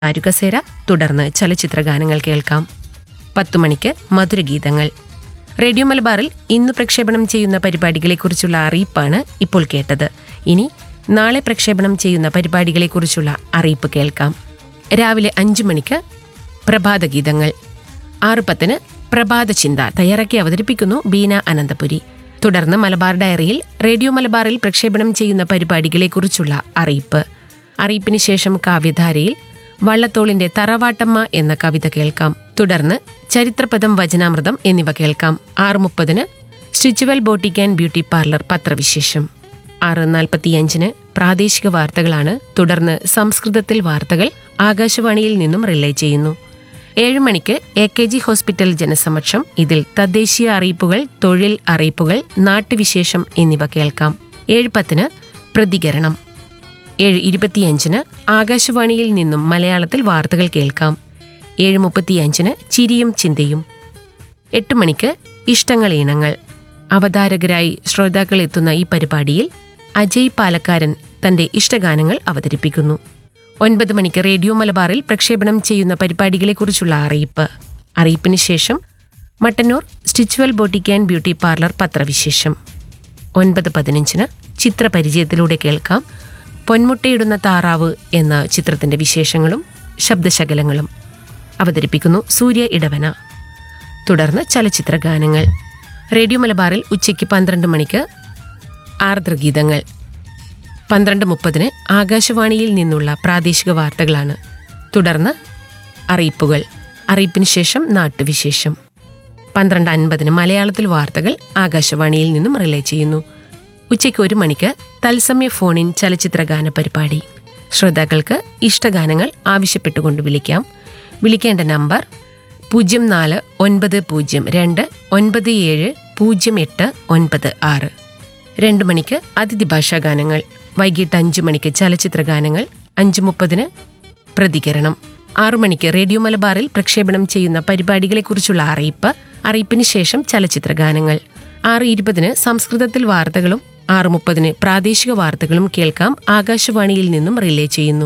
അരുകസേര തുടർന്ന് ചലച്ചിത്ര ഗാനങ്ങൾ കേൾക്കാം പത്തു മണിക്ക് മധുരഗീതങ്ങൾ റേഡിയോ മലബാറിൽ ഇന്ന് പ്രക്ഷേപണം ചെയ്യുന്ന പരിപാടികളെക്കുറിച്ചുള്ള അറിയിപ്പാണ് ഇപ്പോൾ കേട്ടത് ഇനി നാളെ പ്രക്ഷേപണം ചെയ്യുന്ന പരിപാടികളെക്കുറിച്ചുള്ള അറിയിപ്പ് കേൾക്കാം രാവിലെ അഞ്ചു മണിക്ക് പ്രഭാതഗീതങ്ങൾ ആറ് പത്തിന് പ്രഭാത ചിന്ത തയ്യാറാക്കി അവതരിപ്പിക്കുന്നു ബീന അനന്തപുരി തുടർന്ന് മലബാർ ഡയറിയിൽ റേഡിയോ മലബാറിൽ പ്രക്ഷേപണം ചെയ്യുന്ന പരിപാടികളെക്കുറിച്ചുള്ള അറിയിപ്പ് അറിയിപ്പിന് ശേഷം കാവ്യധാരയിൽ വള്ളത്തോളിന്റെ തറവാട്ടമ്മ എന്ന കവിത കേൾക്കാം തുടർന്ന് ചരിത്രപദം വചനാമൃതം എന്നിവ കേൾക്കാം ആറ് മുപ്പതിന് Stitchual boutique and beauty parlour പത്രവിശേഷം ആറ് നാൽപ്പത്തിയഞ്ചിന് പ്രാദേശിക വാർത്തകളാണ് തുടർന്ന് സംസ്കൃതത്തിൽ വാർത്തകൾ ആകാശവാണിയിൽ നിന്നും റിലേ ചെയ്യുന്നു ഏഴ് മണിക്ക് എ കെ ജി ഹോസ്പിറ്റൽ ജനസമക്ഷം ഇതിൽ തദ്ദേശീയ അറിയിപ്പുകൾ തൊഴിൽ അറിയിപ്പുകൾ നാട്ടുവിശേഷം എന്നിവ കേൾക്കാം ഏഴ് പത്തിന് പ്രതികരണം ഏഴ് ഇരുപത്തിയഞ്ചിന് ആകാശവാണിയിൽ നിന്നും മലയാളത്തിൽ വാർത്തകൾ കേൾക്കാം ഏഴ് മുപ്പത്തിയഞ്ചിന് ചിരിയും ചിന്തയും എട്ട് മണിക്ക് ഇഷ്ടങ്ങൾ ഈണങ്ങൾ അവതാരകരായി ശ്രോതാക്കൾ എത്തുന്ന ഈ പരിപാടിയിൽ അജയ് പാലക്കാരൻ തന്റെ ഇഷ്ടഗാനങ്ങൾ അവതരിപ്പിക്കുന്നു ഒൻപത് മണിക്ക് റേഡിയോ മലബാറിൽ പ്രക്ഷേപണം ചെയ്യുന്ന പരിപാടികളെക്കുറിച്ചുള്ള അറിയിപ്പ് അറിയിപ്പിന് ശേഷം Mattannur Stitchual boutique and beauty parlour പത്രവിശേഷം ഒൻപത് പതിനഞ്ചിന് ചിത്രപരിചയത്തിലൂടെ കേൾക്കാം പൊന്മുട്ടയിടുന്ന താറാവ് എന്ന ചിത്രത്തിന്റെ വിശേഷങ്ങളും ശബ്ദശകലങ്ങളും അവതരിപ്പിക്കുന്നു സൂര്യ ഇടവന തുടർന്ന് ചലച്ചിത്ര ഗാനങ്ങൾ റേഡിയോ മലബാറിൽ ഉച്ചയ്ക്ക് പന്ത്രണ്ട് മണിക്ക് ആർദ്രഗീതങ്ങൾ പന്ത്രണ്ട് മുപ്പതിന് ആകാശവാണിയിൽ നിന്നുള്ള പ്രാദേശിക വാർത്തകളാണ് തുടർന്ന് അറിയിപ്പുകൾ അറിയിപ്പിന് ശേഷം നാട്ടുവിശേഷം പന്ത്രണ്ട് അൻപതിന് മലയാളത്തിൽ വാർത്തകൾ ആകാശവാണിയിൽ നിന്നും റിലേ ചെയ്യുന്നു ഉച്ചയ്ക്ക് ഒരു മണിക്ക് തത്സമയ ഫോണിൻ ചലച്ചിത്ര ഗാന പരിപാടി ശ്രോതാക്കൾക്ക് ഇഷ്ടഗാനങ്ങൾ ആവശ്യപ്പെട്ടുകൊണ്ട് വിളിക്കാം വിളിക്കേണ്ട നമ്പർ പൂജ്യം നാല് ഒൻപത് പൂജ്യം രണ്ട് ഒൻപത് ഏഴ് പൂജ്യം എട്ട് ഒൻപത് ആറ് രണ്ട് മണിക്ക് അതിഥി ഭാഷാ ഗാനങ്ങൾ വൈകിട്ട് അഞ്ചു മണിക്ക് ചലച്ചിത്ര ഗാനങ്ങൾ അഞ്ചു മുപ്പതിന് പ്രതികരണം ആറു മണിക്ക് റേഡിയോ മലബാറിൽ പ്രക്ഷേപണം ചെയ്യുന്ന പരിപാടികളെക്കുറിച്ചുള്ള അറിയിപ്പ് അറിയിപ്പിന് ശേഷം ചലച്ചിത്ര ഗാനങ്ങൾ ആറ് ഇരുപതിന് സംസ്കൃതത്തിൽ വാർത്തകളും ആറ് മുപ്പതിന് പ്രാദേശിക വാർത്തകളും കേൾക്കാം ആകാശവാണിയിൽ നിന്നും റിലേ ചെയ്യുന്നു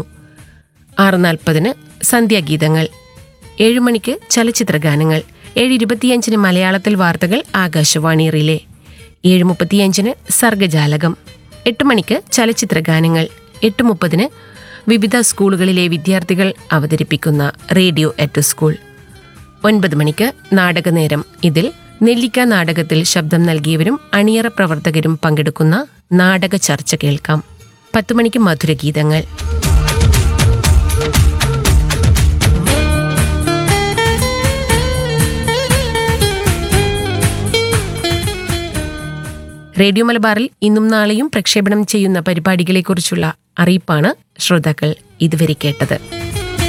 ആറ് നാൽപ്പതിന് സന്ധ്യാഗീതങ്ങൾ ഏഴു മണിക്ക് ചലച്ചിത്ര ഗാനങ്ങൾ ഏഴ് ഇരുപത്തിയഞ്ചിന് മലയാളത്തിൽ വാർത്തകൾ ആകാശവാണി റിലേ ഏഴ് മുപ്പത്തിയഞ്ചിന് സർഗജാലകം എട്ട് മണിക്ക് ചലച്ചിത്ര ഗാനങ്ങൾ എട്ട് മുപ്പതിന് വിവിധ സ്കൂളുകളിലെ വിദ്യാർത്ഥികൾ അവതരിപ്പിക്കുന്ന റേഡിയോ അറ്റ് സ്കൂൾ ഒൻപത് മണിക്ക് നാടകനേരം ഇതിൽ നെല്ലിക്ക നാടകത്തിൽ ശബ്ദം നൽകിയവരും അണിയറ പ്രവർത്തകരും പങ്കെടുക്കുന്ന നാടക ചർച്ച കേൾക്കാം പത്തു മണിക്ക് മധുരഗീതങ്ങൾ റേഡിയോ മലബാറിൽ ഇന്നും നാളെയും പ്രക്ഷേപണം ചെയ്യുന്ന പരിപാടികളെക്കുറിച്ചുള്ള അറിയിപ്പാണ് ശ്രോതാക്കൾ ഇതുവരെ കേട്ടത്